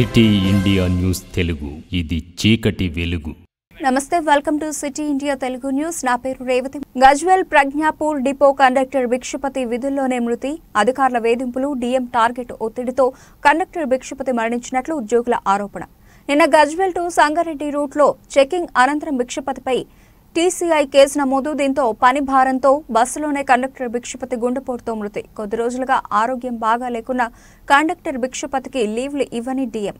City India news Telugu ఇది చీకటి వెలుగు నమస్తే welcome to city India Telugu news నా పేరు రేవతి గజ్వెల్ ప్రజ్ఞాపూర్ డిపో కండక్టర్ భిక్షపతి విధుల్లోనే మృతి అధికారుల వేధింపులు డీఎం టార్గెట్ ఒత్తిడితో కండక్టర్ భిక్షపతి మరణించినట్లు ఉద్యోగుల ఆరోపణ నిన్న గజ్వెల్ టు సంగారెడ్డి రూట్లో చెకింగ్ అనంతరం భిక్షపతిపై టీసీఐ కేసు నమోదు దీంతో పని భారంతో బస్సులోనే కండక్టర్ భిక్షపతి గుండెపోటుతో మృతి కొద్ది రోజులుగా ఆరోగ్యం బాగా లేకున్న కండక్టర్ భిక్షపతికి లీవ్లు ఇవ్వని డీఎం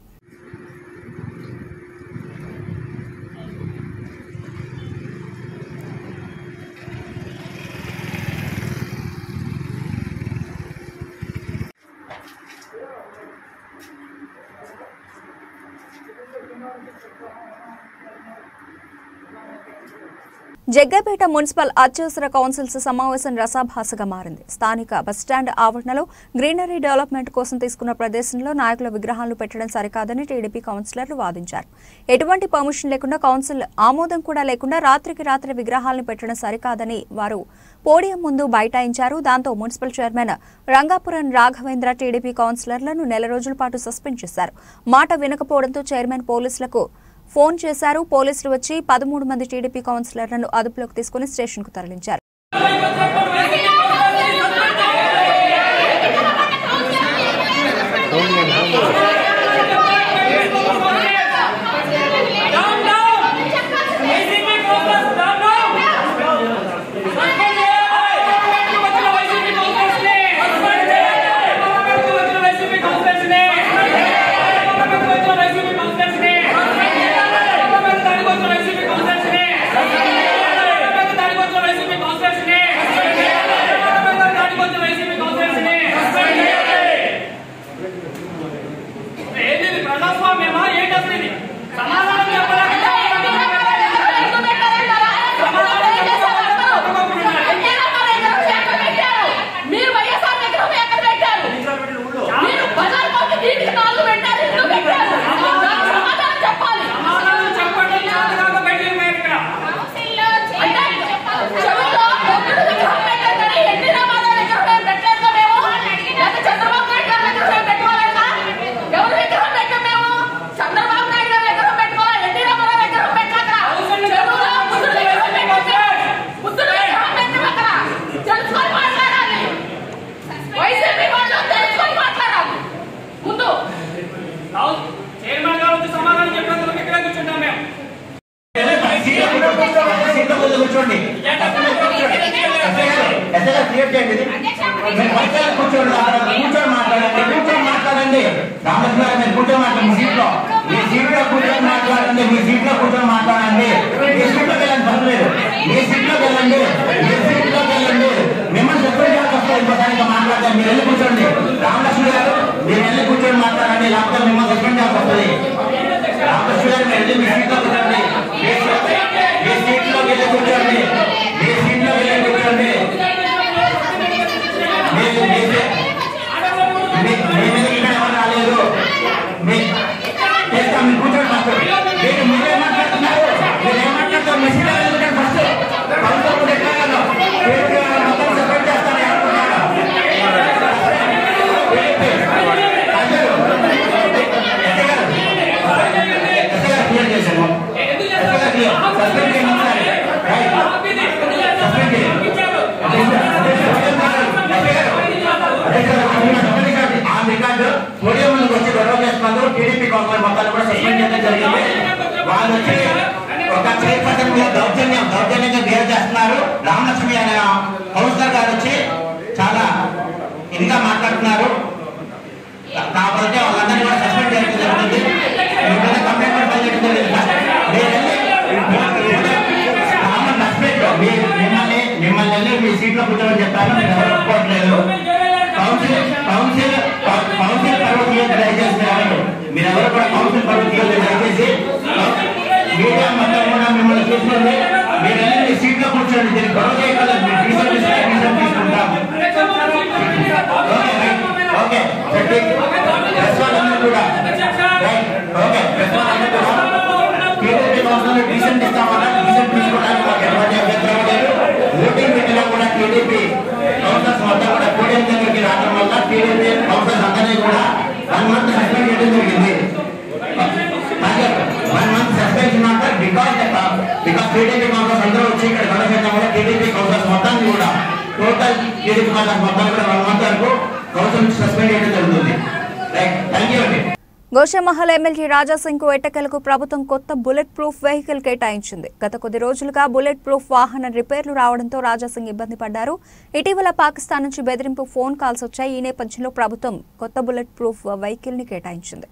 జగ్గపేట మున్సిపల్ అత్యవసర కౌన్సిల్స్ సమావేశం రసాభాసగా మారింది స్థానిక బస్టాండ్ ఆవరణలో గ్రీనరీ డెవలప్మెంట్ కోసం తీసుకున్న ప్రదేశంలో నాయకుల విగ్రహాలను పెట్టడం సరికాదని టీడీపీ కౌన్సిలర్లు వాదించారు ఎటువంటి పర్మిషన్ లేకుండా కౌన్సిల్ ఆమోదం కూడా లేకుండా రాత్రికి రాత్రి విగ్రహాలను పెట్టడం సరికాదని వారు పోడియం ముందు బైఠాయించారు దాంతో municipal chairman Rangapuram Raghavendra TDP కౌన్సిలర్లను నెల రోజుల పాటు సస్పెండ్ చేశారు మాట వినకపోవడంతో చైర్మన్ పోలీసులకు ఫోన్ చేశారు పోలీసులు వచ్చి పదమూడు మంది టీడీపీ కౌన్సిలర్లను అదుపులోకి తీసుకుని స్టేషన్కు తరలించారు Down, down! YCP Congress down, down! వచ్చిన వైసీపీ కాంగ్రెస్ని! వచ్చిన వైసీపీ కాంగ్రెస్ని! వచ్చిన వైసీపీ కాంగ్రెస్ని! దానికి వచ్చిన వైసీపీ కాంగ్రెస్ని! దానికి వచ్చిన వైసీపీ కాంగ్రెస్ని! దానికి వచ్చిన వైసీపీ కాంగ్రెస్ని! ఏంది ఇది ప్రజాస్వామ్యమా ఏంటి అసలు ఇది సమాధానం చెప్పడానికి మీరు వైఎస్ఆర్ విగ్రహం ఎక్కడ పెట్టారు మీరు బజార్ పక్క నీటికి నాలుగు పెట్టారు ఎందుకు పెట్టారు దానికి సమాధానం చెప్పాలి సమాధానం చెప్పండి చేతకాక బయటికి పోయారు ఇక్కడ అంటే చెరువులో బొగ్గుడు విగ్రహం పెట్టారు ఎన్టీ రామారావు విగ్రహం ఏం పెట్టలేదు మేము లేదా చంద్రబాబు నాయుడు గారి విగ్రహం ఏం పెట్టుకోలేదా ఎవరు విగ్రహం పెట్టాం మేము చంద్రబాబు నాయుడు గారి విగ్రహం పెట్టుకోవాలి ఎన్టీ రామారావు విగ్రహం పెట్టాక చెరువులో బుద్ధుడు విగ్రహం పెట్టాం బుద్ధుడు విగ్రహం పెట్టాం అక్కడ తెలుసుకొని మాట్లాడాలి వైసీపీ వాళ్ళు తెలుసుకొని మాట్లాడాలి ముందు రావు చైర్మన్ గారు వచ్చి సమాధానం చెప్పేందుకు ఇక్కడ కూర్చుంటాం మేము సీట్లో ముందు కూర్చోండి ఎస్ఐగా క్రియేట్ చేయండి ఇది. మీరు పక్కన కూర్చోండి అక్కడ కూర్చొని మాట్లాడండి కూర్చొని మాట్లాడండి రామకృష్ణ గారు మీరు కూర్చొని మాట్లాడండి మీ సీట్లో మీ సీట్లో కూర్చొని మాట్లాడండి మీ సీట్లో కూర్చొని మాట్లాడండి మీ సీట్లోకి వెళ్ళండి పర్లేదు మీ సీట్లోకి వెళ్ళండి మీ సీట్లోకి వెళ్ళండి మిమ్మల్ని సస్పెండ్ చేయాల్సి వస్తే ఇంకోసారి మాట్లాడతారు మీరు వెళ్ళి కూర్చోండి రామలక్ష్మి గారు మీరు వెళ్ళి కూర్చొని మాట్లాడండి లేకపోతే మిమ్మల్ని సస్పెండ్ చేయాల్సి వస్తుంది రామలక్ష్మి గారు మీరు వెళ్ళి మీ సీట్లో కూర్చోండి మీ సీట్లో- మీ సీట్లోకి వెళ్ళి కూర్చోండి మీ సీట్లోకి వెళ్ళి కూర్చోండి మీ- మీ సీ- మీ- మీ మీద ఇక్కడ ఎవరు రాలేదు మీ చేస్తాం మీరు కూర్చోండి ఫస్ట్ మీరు మీరేం మాట్లాడుతున్నారు మీరు ఏం మాట్లాడుతారు మీ సీట్లో వెళ్ళి కూర్చోండి ఫస్ట్ కౌన్సిలర్ కూడా ఎట్లా కాదు టీడీపీ వాళ్ళు మొత్తం సెపరేట్ చేస్తారు అనుకున్నారు క్లియర్ చేశాను సస్పెండ్ చేయండి రైట్ సస్పెండ్ చేయండి ఆ రికార్డు పోడియం ముందుకు వచ్చి గొడవ చేస్తున్నారు టీడీపీ కాంగ్రెస్ మొత్తాన్ని కూడా సస్పెండ్ చేయడం జరిగింది వాళ్ళు వచ్చి ఒక చైర్పర్సన్ మీద దౌర్జన్యం దౌర్జన్యంగా బిహేవ్ చేస్తున్నారు రామలక్ష్మి అనే కౌన్సిలర్ గారు వచ్చి చాలా ఇదిగా మాట్లాడుతున్నారు కాబట్టి వాళ్ళందరినీ కూడా సస్పెండ్ చేయడం జరుగుతుంది మీ మీద కంప్లైంట్ కూడా ఫైల్ చేయడం జరిగింది మీరు వెళ్ళి రామన్ సస్పెండ్ మీ- మిమ్మల్ని మిమ్మల్ని వెళ్ళి మీ సీట్లో కూర్చోమని చెప్పారు మీరు ఎవరు ఒప్పుకోవట్లేదు కౌన్సిల్ కౌన్సిల్ కౌన్సిల్ పరువు తీయొద్దు దయచేసి మీరు మీరు ఎవరు కూడా కౌన్సిల్ పరువు తీయొద్దు దయచేసి మీడియా మొత్తం కూడా మిమ్మల్ని చూసుకోండి మీరు వెళ్ళి మీ సీట్లో కూర్చోండి దీనికి గొడవ చేయగలరు మీరు డీసెంట్ ఇస్తే డీసెంట్ తీసుకుంటాం okay right okay setting press వాళ్ళందరూ కూడా రైట్ ఓకే ప్రెస్ వాళ్ళందరూ కూడా టీడీపీ కౌన్సిల్ డీసెంట్ ఇస్తామన్నా డీసెంట్ తీసుకోవడానికి మాకు ఎటువంటి అభ్యంతరం లేదు ఓటింగ్ పెట్టినా కూడా టీడీపీ కౌన్సిల్స్ మొత్తం కూడా పోడియం దగ్గరికి రావడం వల్ల టీడీపీ కౌన్సిల్స్ అందరినీ కూడా వన్ మంత్ సస్పెండ్ చేయడం జరిగింది టీడీపీ కాంగ్రెస్ మొత్తాన్ని కూడా వన్ మంత్ వరకు కౌన్సిల్ సస్పెండ్ చేయడం జరుగుతుంది రైట్ థ్యాంక్ యూ అండి గోషమహల్ ఎమ్మెల్యే రాజాసింగ్ ఎట్టకెలకు ప్రభుత్వం కొత్త బుల్లెట్ ప్రూఫ్ వెహికల్ కేటాయించింది గత కొద్ది రోజులుగా బుల్లెట్ ప్రూఫ్ వాహన రిపేర్లు రావడంతో రాజాసింగ్ ఇబ్బంది పడ్డారు ఇటీవల పాకిస్తాన్ నుంచి బెదిరింపు ఫోన్ కాల్స్ వచ్చాయి ఈ నేపథ్యంలో ప్రభుత్వం కొత్త బుల్లెట్ ప్రూఫ్ వెహికల్ ని కేటాయించింది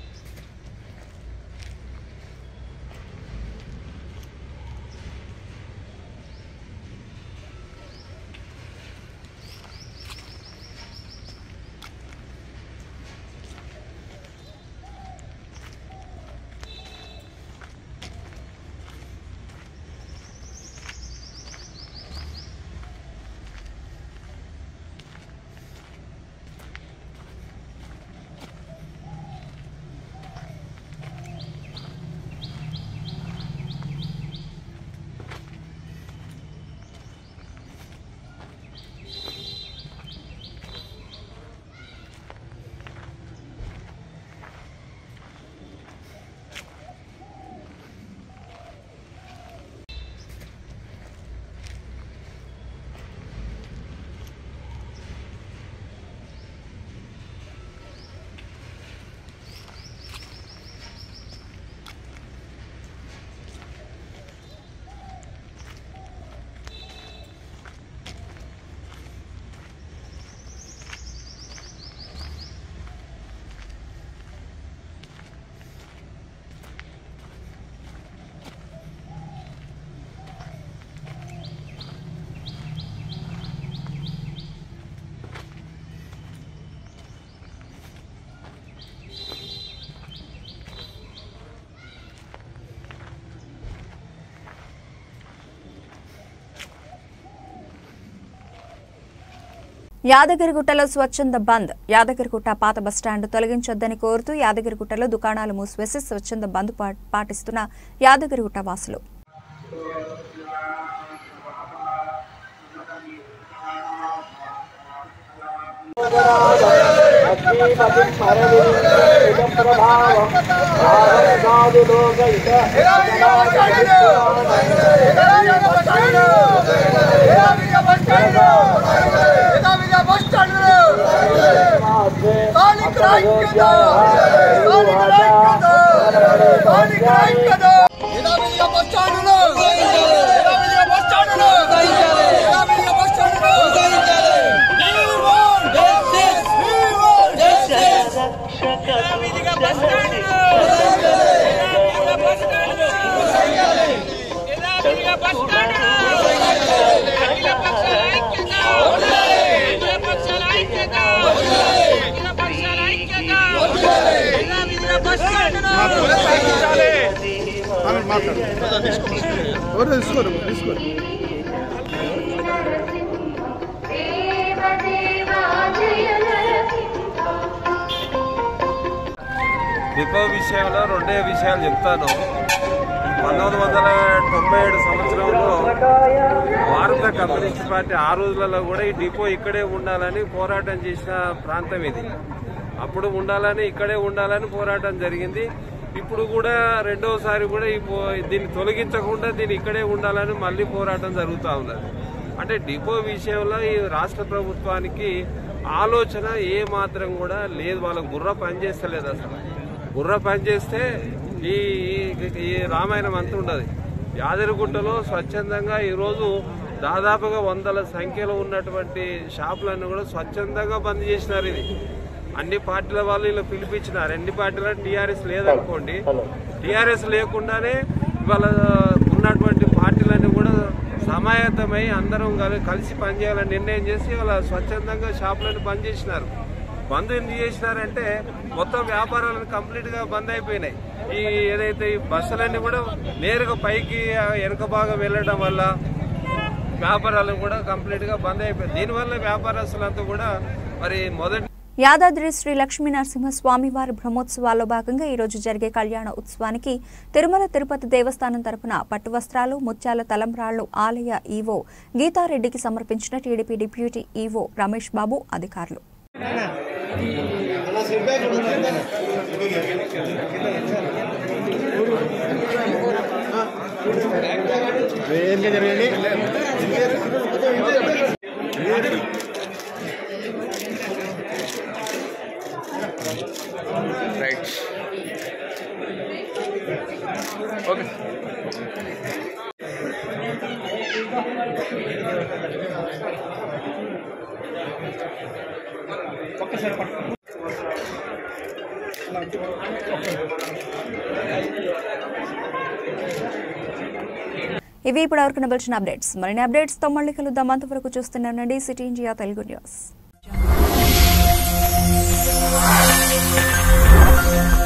యాదగిరిగుట్టలో స్వచ్ఛంద బంద్ యాదగిరిగుట్ట పాత బస్టాండ్ తొలగించొద్దని కోరుతూ యాదగిరిగుట్టలో దుకాణాలు మూసివేసి స్వచ్ఛంద బంద్ పా- పాటిస్తున్న యాదగిరిగుట్ట వాసులు డిపో విషయంలో రెండే విషయాలు చెప్తాను పంతొమ్మిది వందల తొంభై ఏడు సంవత్సరంలో భారత కమ్యూనిస్ట్ పార్టీ ఆ రోజులలో కూడా ఈ డిపో ఇక్కడే ఉండాలని పోరాటం చేసిన ప్రాంతం ఇది అప్పుడు ఉండాలని ఇక్కడే ఉండాలని పోరాటం జరిగింది ఇప్పుడు కూడా రెండోసారి కూడా ఈ పో- దీన్ని తొలగించకుండా దీన్ని ఇక్కడే ఉండాలని మళ్ళీ పోరాటం జరుగుతూ ఉన్నది అంటే డిపో విషయంలో ఈ రాష్ట్ర ప్రభుత్వానికి ఆలోచన ఏ మాత్రం కూడా లేదు వాళ్ళకు బుర్ర పనిచేస్తలేదు అసలు బుర్ర పనిచేస్తే ఈ ఈ- ఈ రామాయణం అంతా ఉండదు యాదగిరిగుట్టలో స్వచ్ఛందంగా ఈరోజు దాదాపుగా వందల సంఖ్యలో ఉన్నటువంటి షాపులన్నీ కూడా స్వచ్ఛందంగా బంద్ చేసినారు ఇది అన్ని పార్టీల వాళ్ళు ఇలా పిలిపించినారు అన్ని పార్టీల టీఆర్ఎస్ లేదనుకోండి టీఆర్ఎస్ లేకుండానే ఇవాళ ఉన్నటువంటి పార్టీలన్నీ కూడా సమాయత్తమై అందరం కలి- కలిసి పనిచేయాలని నిర్ణయం చేసి వాళ్ళ స్వచ్ఛందంగా షాపులను బంద్ చేసినారు బంద్ ఎందుకు చేసినారంటే మొత్తం వ్యాపారాలు కంప్లీట్ గా బంద్ అయిపోయినాయి ఈ ఏదైతే ఈ బస్సులన్నీ కూడా నేరుగా పైకి ఆ, వెనక భాగం వెళ్ళడం వల్ల వ్యాపారాలు కూడా కంప్లీట్ గా బంద్ అయిపోయాయి దీనివల్ల వ్యాపారస్తులంతా కూడా మరి మొదటి యాదాద్రి శ్రీ లక్ష్మీ నరసింహస్వామి వారి బ్రహ్మోత్సవాల్లో భాగంగా ఈ రోజు జరిగే కళ్యాణ ఉత్సవానికి తిరుమల తిరుపతి దేవస్థానం తరపున పట్టు వస్త్రాలు ముత్యాల తలంబ్రాళ్లు ఆలయ ఈవో గీతారెడ్డికి సమర్పించిన TDP deputy EO Ramesh Babu అధికారులు ఏంటి జరగండి రైట్ ఓకే ఇవి ఇప్పుడు వరకు నిలిచిన అప్డేట్స్ మరిన్ని అప్డేట్స్ తో మళ్ళీ కలుద్దాం అంతవరకు చూస్తూనే ఉండండి సిటీ ఇండియా తెలుగు న్యూస్